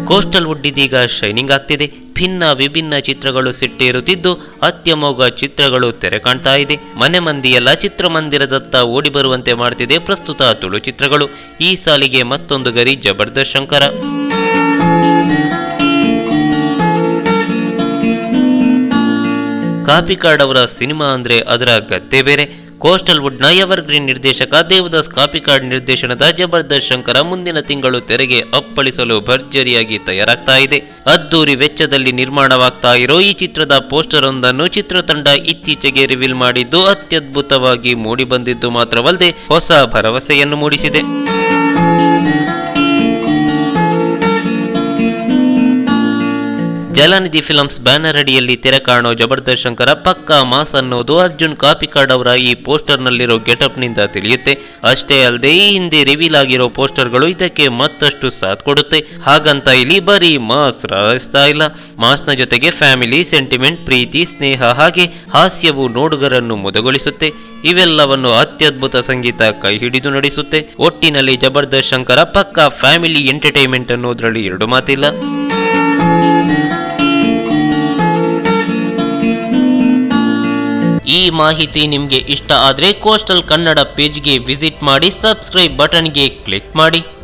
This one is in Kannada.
ಕೋಸ್ಟಲ್ ವುಡ್ ಇದೀಗ ಶೈನಿಂಗ್ ಆಗ್ತಿದೆ ಭಿನ್ನ ವಿಭಿನ್ನ ಚಿತ್ರಗಳು ಸಿಟ್ಟೇರುತ್ತಿದ್ದು ಅತ್ಯಮೋಘ ಚಿತ್ರಗಳು ತೆರೆ ಕಾಣ್ತಾ ಇದೆ ಮನೆ ಮಂದಿಯೆಲ್ಲ ಚಿತ್ರಮಂದಿರದತ್ತ ಓಡಿ ಬರುವಂತೆ ಮಾಡ್ತಿದೆ ಪ್ರಸ್ತುತ ತುಳು ಚಿತ್ರಗಳು ಈ ಸಾಲಿಗೆ ಮತ್ತೊಂದು ಗರಿ ಜಬರ್ದಸ್ತ್ ಶಂಕರ ಕಾಪಿ ಕಾರ್ಡ್ ಅವರ ಸಿನಿಮಾ ಅಂದ್ರೆ ಅದರ ಗದ್ದೆ ಬೇರೆ ಕೋಸ್ಟಲ್ ವುಡ್ನ ಎವರ್ ಗ್ರೀನ್ ನಿರ್ದೇಶಕ ದೇವದಾಸ್ ಕಾಪಿ ಕಾರ್ಡ್ ನಿರ್ದೇಶನದ ಜಬರ್ದಸ್ತ್ ಶಂಕರ ಮುಂದಿನ ತಿಂಗಳು ತೆರೆಗೆ ಅಪ್ಪಳಿಸಲು ಭರ್ಜರಿಯಾಗಿ ತಯಾರಾಗ್ತಾ ಇದೆ ಅದ್ದೂರಿ ವೆಚ್ಚದಲ್ಲಿ ನಿರ್ಮಾಣವಾಗ್ತಾ ಇರೋ ಈ ಚಿತ್ರದ ಪೋಸ್ಟರ್ ಒಂದನ್ನು ಚಿತ್ರತಂಡ ಇತ್ತೀಚೆಗೆ ರಿವೀಲ್ ಮಾಡಿದ್ದು ಅತ್ಯದ್ಭುತವಾಗಿ ಮೂಡಿ ಬಂದಿದ್ದು ಮಾತ್ರವಲ್ಲದೆ ಹೊಸ ಭರವಸೆಯನ್ನು ಮೂಡಿಸಿದೆ ಜಲನಿಧಿ ಫಿಲಮ್ಸ್ ಬ್ಯಾನರ್ ಅಡಿಯಲ್ಲಿ ತೆರೆ ಕಾಣೋ ಜಬರ್ದಸ್ತ್ ಶಂಕರ ಪಕ್ಕಾ ಮಾಸ್ ಅನ್ನೋದು ಅರ್ಜುನ್ ಕಾಪಿಕಾಡ್ ಅವರ ಈ ಪೋಸ್ಟರ್ನಲ್ಲಿರೋ ಗೆಟಪ್ನಿಂದ ತಿಳಿಯುತ್ತೆ ಅಷ್ಟೇ ಅಲ್ಲದೆ ಈ ಹಿಂದೆ ರಿವೀಲ್ ಆಗಿರೋ ಪೋಸ್ಟರ್ಗಳು ಇದಕ್ಕೆ ಮತ್ತಷ್ಟು ಸಾಥ್ ಕೊಡುತ್ತೆ ಹಾಗಂತ ಇಲ್ಲಿ ಬರೀ ಮಾಸ್ ರಾಯಿಸ್ತಾ ಇಲ್ಲ ಮಾಸ್ನ ಜೊತೆಗೆ ಫ್ಯಾಮಿಲಿ ಸೆಂಟಿಮೆಂಟ್ ಪ್ರೀತಿ ಸ್ನೇಹ ಹಾಗೆ ಹಾಸ್ಯವು ನೋಡುಗರನ್ನು ಮುದಗೊಳಿಸುತ್ತೆ ಇವೆಲ್ಲವನ್ನು ಅತ್ಯದ್ಭುತ ಸಂಗೀತ ಕೈ ಹಿಡಿದು ನಡೆಸುತ್ತೆ ಒಟ್ಟಿನಲ್ಲಿ ಜಬರ್ದಸ್ತ್ ಶಂಕರ ಪಕ್ಕಾ ಫ್ಯಾಮಿಲಿ ಎಂಟರ್ಟೈನ್ಮೆಂಟ್ ಅನ್ನೋದ್ರಲ್ಲಿ ಎರಡು ಮಾತಿಲ್ಲ ಈ ಮಾಹಿತಿ ನಿಮಗೆ ಇಷ್ಟ ಆದರೆ ಕೋಸ್ಟಲ್ ಕನ್ನಡ ಪೇಜ್ಗೆ ವಿಸಿಟ್ ಮಾಡಿ ಸಬ್ಸ್ಕ್ರೈಬ್ ಬಟನ್ಗೆ ಕ್ಲಿಕ್ ಮಾಡಿ